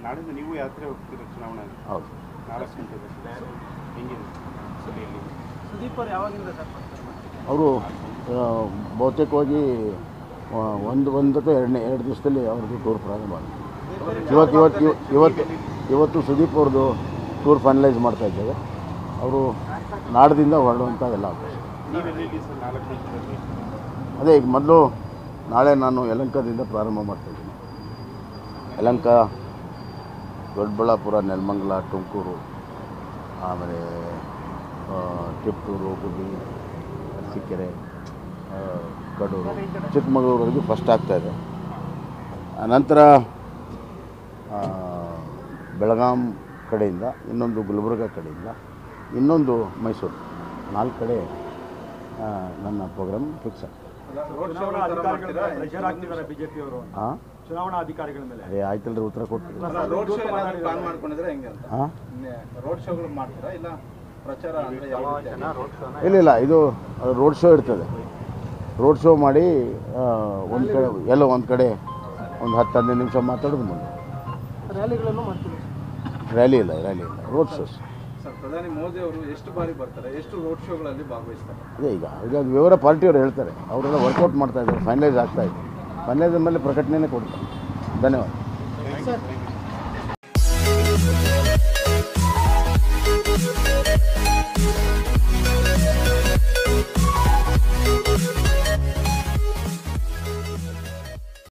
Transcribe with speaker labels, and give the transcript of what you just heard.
Speaker 1: ನಾಡಿದ್ದು ನೀವು ಯಾತ್ರೆ ಹೋಗ್ತೀರಾ ಚುನಾವಣೆ
Speaker 2: ಹೌದು
Speaker 1: ನಾಲ್ಕು ಗಂಟೆಗೆ ಹೆಂಗಿದೆ ಸಭೆಯಲ್ಲಿ
Speaker 3: ಸುದೀಪ್ ಅವ್ರು ಯಾವಾಗಿಂದ ಸರ್
Speaker 2: ಅವರು ಬಹುತೇಕವಾಗಿ ಆ, ಒಂದು ಒಂದು ಅಥವಾ ಎರಡನೇ ಎರಡು ದಿವಸದಲ್ಲಿ ಅವ್ರದ್ದು ಟೂರ್ ಪ್ರಾರಂಭ ಆಗುತ್ತೆ ಇವತ್ತು ಇವತ್ತು ಇವ- ಇವತ್ತು ಇವತ್ತು ಸುದೀಪ್ ಅವ್ರದ್ದು ಟೂರ್ ಫೈನಲೈಸ್ ಮಾಡ್ತಾ ಇದ್ದೇವೆ ಅವರು ನಾಡದಿಂದ ಹೊರಡುವಂಥ ಎಲ್ಲ ಅವಕಾಶ
Speaker 1: ನೀವೆಲ್ಲಿ ಸರ್ ನಾಲ್ಕು ಗಂಟೆಗೆ
Speaker 2: ಅದೇ ಈಗ ಮೊದಲು ನಾಳೆ ನಾನು ಯಲಂಕದಿಂದ ಪ್ರಾರಂಭ ಮಾಡ್ತಾಯಿದ್ದೀನಿ ಯಲಂಕ ದೊಡ್ಡಬಳ್ಳಾಪುರ ನೆಲಮಂಗಲ ತುಮಕೂರು ಆಮೇಲೆ ಆ, ತಿಪ್ಟೂರು ಗುಬ್ಬಿ ಅರಸೀಕೆರೆ ಆ, ಕಡೂರು ಚಿಕ್ಕಮಗಳೂರಿಗೆ ಫಸ್ಟ್ ಆಗ್ತಾಯಿದೆ ನಂತರ ಆ, ಬೆಳಗಾಂ ಕಡೆಯಿಂದ ಇನ್ನೊಂದು ಗುಲ್ಬರ್ಗ ಕಡೆಯಿಂದ ಇನ್ನೊಂದು ಮೈಸೂರು ನಾಲ್ಕು ಕಡೆ ಆ, ನನ್ನ ಪ್ರೋಗ್ರಾಮ್ ಫಿಕ್ಸ್ ಆಗಿದೆ
Speaker 3: ಚುನಾವಣಾ ಅಧಿಕಾರಿಗಳ ಪ್ರೆಷರ್ ಆಗ್ತಿದ್ದಾರೆ ಬಿಜೆಪಿ ಅವರು
Speaker 2: ಹಾಂ
Speaker 3: ಚುನಾವಣಾ ಅಧಿಕಾರಿಗಳ ಮೇಲೆ
Speaker 2: ಅದೇ ಆಯ್ತಲ್ರಿ ಉತ್ತರ ಕೊಟ್ಟು
Speaker 4: ರೋಡ್ ಶೋ ಏನಾದ್ರು ಪ್ಲಾನ್ ಮಾಡ್ಕೊಂಡಿದ್ರೆ ಹೆಂಗೆ ಅಂತ
Speaker 2: ಹಾಂ
Speaker 4: ರೋಡ್ ಶೋಗಳು ಮಾಡ್ತೀರಾ ಇಲ್ಲ ಪ್ರಚಾರ ಅಂದ್ರೆ ಯಾವ ರೀತಿ?
Speaker 2: ಇಲ್ಲ ಇಲ್ಲ ಇದು ರೋಡ್ ಶೋ ಇರ್ತದೆ ರೋಡ್ ಶೋ ಮಾಡಿ ಒಂದು ಕಡೆ ಎಲ್ಲೋ ಒಂದು ಕಡೆ ಒಂದು ಹತ್ತು ಹದಿನೈದು ನಿಮಿಷ ಮಾತಾಡೋದು ಮುಂದೆ
Speaker 3: ರ್ಯಾಲಿಗಳನ್ನು ಮಾಡ್ತೀವಿ
Speaker 2: ರ್ಯಾಲಿ ಇಲ್ಲ ರ್ಯಾಲಿ ಇಲ್ಲ ರೋಡ್ ಶೋಸ್
Speaker 4: ಸರ್ ಪ್ರಧಾನಿ ಮೋದಿ ಅವರು ಎಷ್ಟು ಬಾರಿ ಬರ್ತಾರೆ ಎಷ್ಟು ರೋಡ್ ಶೋಗಳಲ್ಲಿ ಭಾಗವಹಿಸ್ತಾರೆ
Speaker 2: ಅದೇ ಈಗ ಈಗ ಅದು ವಿವರ ಪಾರ್ಟಿಯವರು ಹೇಳ್ತಾರೆ ಅವರೆಲ್ಲ ವರ್ಕೌಟ್ ಮಾಡ್ತಾ ಇದ್ದಾರೆ ಫೈನಲೈಸ್ ಆಗ್ತಾ ಇದೆ ಫೈನಲೈಸ್ ಮೇಲೆ ಪ್ರಕಟಣೆನೇ ಕೊಡ್ತಾರೆ ಧನ್ಯವಾದ
Speaker 1: ಸರ್